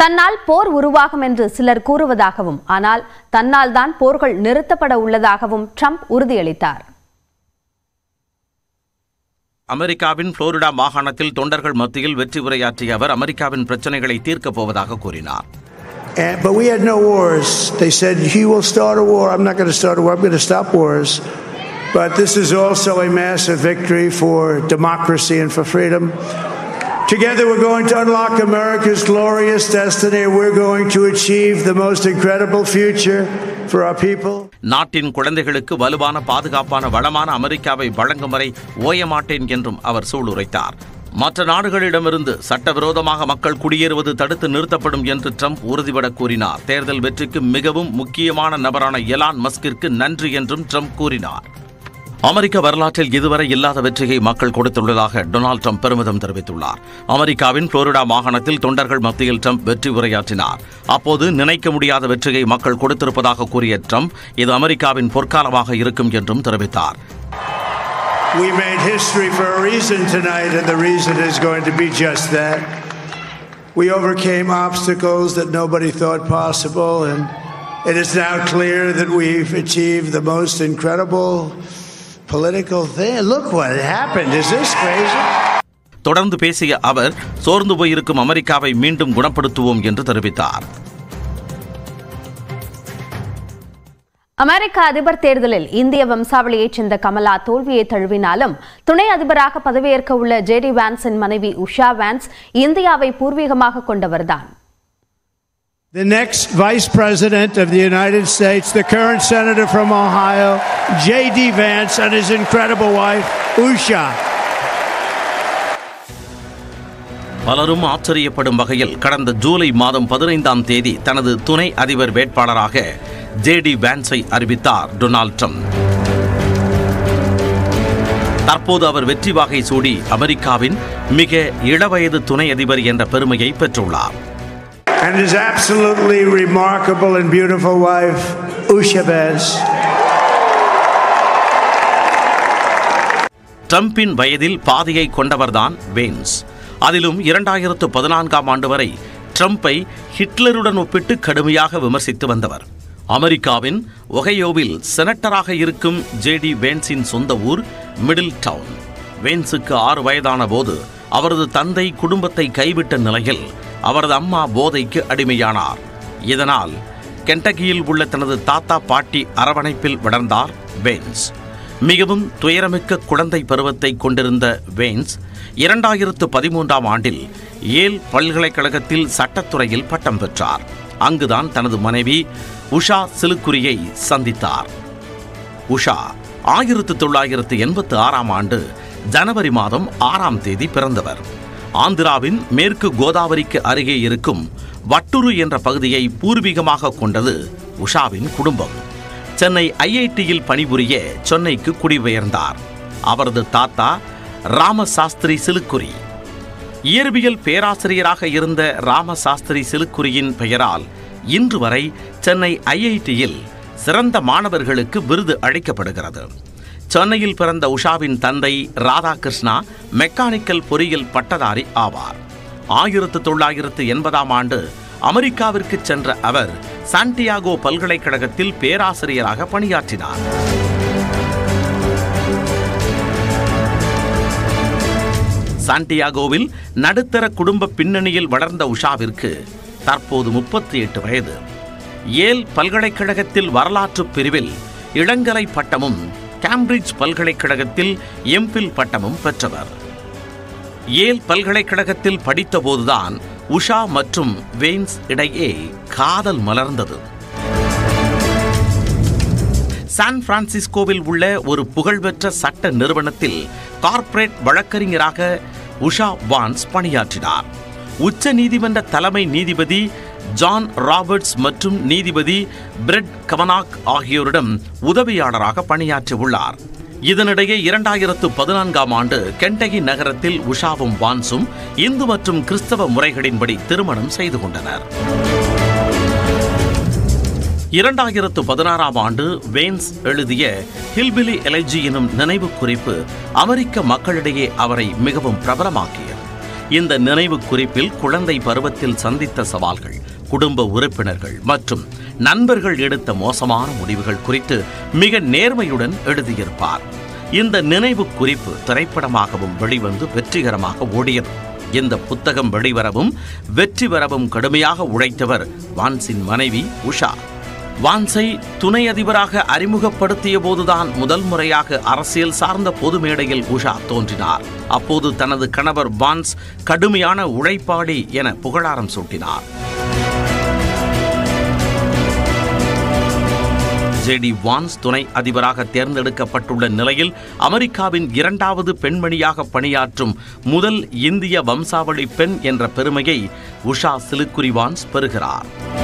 தன்னால் போர் உருவாகும் என்று சிலர் கூறுவதாகவும் ஆனால் தன்னால் தான் போர்கள் நிறுத்தப்பட உள்ளதாகவும் ட்ரம்ப் உறுதியளித்தார் அமெரிக்காவின் புளோரிடா மாகாணத்தில் தொண்டர்கள் மத்தியில் வெற்றி உரையாற்றிய அவர் அமெரிக்காவின் பிரச்சனைகளை தீர்க்கப் போவதாக கூறினார் And, but we had no wars. They said, he will start a war. I'm not going to start a war. I'm going to stop wars. But this is also a massive victory for democracy and for freedom. Together, we're going to unlock America's glorious destiny. We're going to achieve the most incredible future for our people. நாட்டின் குழந்தைகளுக்கு வலுவான பாதுகாப்பான வளமான அமெரிக்காவை வழங்கும் வரை ஓயமாட்டேன் என்றும் அவர் சூளுரைத்தார் மற்ற நாடுகளிடமிருந்து சட்டவிரோதமாக மக்கள் குடியேறுவது தடுத்து நிறுத்தப்படும் என்று ட்ரம்ப் உறுதிபட கூறினார் தேர்தல் வெற்றிக்கு மிகவும் முக்கியமான நபரான எலான் மஸ்கிற்கு நன்றி என்றும் ட்ரம்ப் கூறினார் அமெரிக்க வரலாற்றில் இதுவரை இல்லாத வெற்றியை மக்கள் கொடுத்துள்ளதாக டொனால்ட் ட்ரம்ப் பெருமிதம் தெரிவித்துள்ளார் அமெரிக்காவின் புளோரிடா மாகாணத்தில் தொண்டர்கள் மத்தியில் ட்ரம்ப் வெற்றி உரையாற்றினார் அப்போது நினைக்க முடியாத வெற்றியை மக்கள் கொடுத்திருப்பதாக கூறிய ட்ரம்ப் இது அமெரிக்காவின் பொற்காலமாக இருக்கும் என்றும் தெரிவித்தார் We made history for a reason tonight, and the reason is going to be just that. We overcame obstacles that nobody thought possible, and it is now clear that we've achieved the most incredible political thing. Look what happened. Is this crazy? தொடர்ந்து பேசிய அவர் சோர்ந்து போயிருக்கும் அமெரிக்காவை மீண்டும் குணப்படுத்துவோம் என்று தெரிவித்தார் அமெரிக்க அதிபர் தேர்தலில் இந்திய வம்சாவளியைச் சேர்ந்த கமலா தோல்வியை தழுவினாலும் துணை அதிபராக பதவியேற்க உள்ள ஜேடி வான்ஸின் மனைவி உஷா வான்ஸ் இந்தியாவை பூர்வீகமாக கொண்டவர்தான் The next Vice President of the United States, the current Senator from Ohio, J.D. Vance, and his incredible wife, Usha. பலரும் ஆச்சரியப்படும் வகையில் கடந்த ஜூலை மாதம் பதினைந்தாம் தேதி தனது துணை அதிபர் வேட்பாளராக ஜேடி வான்ஸை அறிவித்தார் டொனால்ட் ட்ரம்ப் தற்போது அவர் வெற்றி வாகை சூடி அமெரிக்காவின் மிக இளவயது துணை அதிபர் என்ற பெருமையை பெற்றுள்ளார் And his absolutely remarkable and beautiful wife, Usha Vance. ட்ரம்பின் வயதில் பாதியை கொண்டவர்தான் வேன்ஸ் அதிலும் இரண்டாயிரத்து பதினான்காம் ஆண்டு வரை ட்ரம்பை ஹிட்லருடன் ஒப்பிட்டு கடுமையாக விமர்சித்து வந்தவர் அமெரிக்காவின் ஒகையோவில் செனட்டராக இருக்கும் ஜேடி வேன்ஸின் சொந்த ஊர் மிடில் டவுன் வேன்ஸுக்கு ஆறு வயதான போது அவரது தந்தை குடும்பத்தை கைவிட்ட நிலையில் அவரது அம்மா போதைக்கு அடிமையானார் இதனால் கென்டக்கியில் உள்ள தனது தாத்தா பாட்டி அரவணைப்பில் வளர்ந்தார் வேன்ஸ் மிகவும் துயரமிக்க குழந்தை பருவத்தை கொண்டிருந்த வேன்ஸ் இரண்டாயிரத்து பதிமூன்றாம் ஆண்டில் ஏல் பல்கலைக்கழகத்தில் சட்டத்துறையில் பட்டம் பெற்றார் அங்குதான் தனது மனைவி உஷா சிலுக்குரியை சந்தித்தார் உஷா ஆயிரத்து தொள்ளாயிரத்து எண்பத்து ஆறாம் ஆண்டு ஜனவரி மாதம் ஆறாம் தேதி பிறந்தவர் ஆந்திராவின் மேற்கு கோதாவரிக்கு அருகே இருக்கும் வட்டுரு என்ற பகுதியை பூர்வீகமாக கொண்டது உஷாவின் குடும்பம் சென்னை ஐஐடியில் பணிபுரிய சென்னைக்கு குடிபெயர்ந்தார் அவரது தாத்தா ராமசாஸ்திரி சிலுக்குரி இயற்பியல் பேராசிரியராக இருந்த ராமசாஸ்திரி சிலுக்குரியின் பெயரால் இன்று வரை சென்னை ஐஐடியில் சிறந்த மாணவர்களுக்கு விருது அளிக்கப்படுகிறது சென்னையில் பிறந்த உஷாவின் தந்தை ராதாகிருஷ்ணா மெக்கானிக்கல் பொறியியல் பட்டதாரி ஆவார் ஆயிரத்து தொள்ளாயிரத்து எண்பதாம் ஆண்டு அமெரிக்காவிற்கு சென்ற அவர் சாண்டியாகோ பல்கலைக்கழகத்தில் பேராசிரியராக பணியாற்றினார் சாண்டியாகோவில் நடுத்தர குடும்ப பின்னணியில் வளர்ந்த உஷாவிற்கு தற்போது முப்பத்தி எட்டு வயது ஏல் பல்கலைக்கழகத்தில் வரலாற்று பிரிவில் இளங்கலை பட்டமும் கேம்பிரிட்ஜ் பல்கலைக்கழகத்தில் எம்பில் பட்டமும் பெற்றவர் ஏல் பல்கலைக்கழகத்தில் படித்தபோதுதான் உஷா மற்றும் வெயின்ஸ் இடையே காதல் மலர்ந்தது சான் பிரான்சிஸ்கோவில் உள்ள ஒரு புகழ்பெற்ற சட்ட நிறுவனத்தில் கார்ப்பரேட் வழக்கறிஞராக உஷா வான்ஸ் பணியாற்றினார் உச்ச நீதிமன்ற தலைமை நீதிபதி ஜான் ராபர்ட்ஸ் மற்றும் நீதிபதி பிரெட் கவனாக் ஆகியோரிடம் உதவியாளராக பணியாற்றியுள்ளார் இதனிடையே இரண்டாயிரத்து பதினான்காம் ஆண்டு கெண்டகி நகரத்தில் உஷாவும் வான்ஸும் இந்து மற்றும் கிறிஸ்தவ முறைகளின்படி திருமணம் செய்து கொண்டனர் இரண்டாயிரத்து பதினாறாம் ஆண்டு வேன்ஸ் எழுதிய ஹில்பிலி எலஜி எனும் நினைவு குறிப்பு அமெரிக்க மக்களிடையே அவரை மிகவும் பிரபலமாக்கியது இந்த நினைவு குறிப்பில் குழந்தை பருவத்தில் சந்தித்த சவால்கள் குடும்ப உறுப்பினர்கள் மற்றும் நண்பர்கள் எடுத்த மோசமான முடிவுகள் குறித்து மிக நேர்மையுடன் எழுதியிருப்பார் இந்த நினைவு குறிப்பு திரைப்படமாகவும் வெளிவந்து வெற்றிகரமாக ஓடியது இந்த புத்தகம் வெளிவரவும் வெற்றி பெறவும் கடுமையாக உழைத்தவர் வான்ஸின் மனைவி உஷா வான்ஸை துணை அதிபராக அறிமுகப்படுத்திய போதுதான் முதல் முறையாக அரசியல் சார்ந்த பொது மேடையில் உஷா தோன்றினார் அப்போது தனது கணவர் வான்ஸ் கடுமையான உழைப்பாளி என புகழாரம் சூட்டினார் ஜேடி வான்ஸ் துணை அதிபராக தேர்ந்தெடுக்கப்பட்டுள்ள நிலையில் அமெரிக்காவின் இரண்டாவது பெண்மணியாக பணியாற்றும் முதல் இந்திய வம்சாவளி பெண் என்ற பெருமையை உஷா சிலுக்குரி வான்ஸ் பெறுகிறார்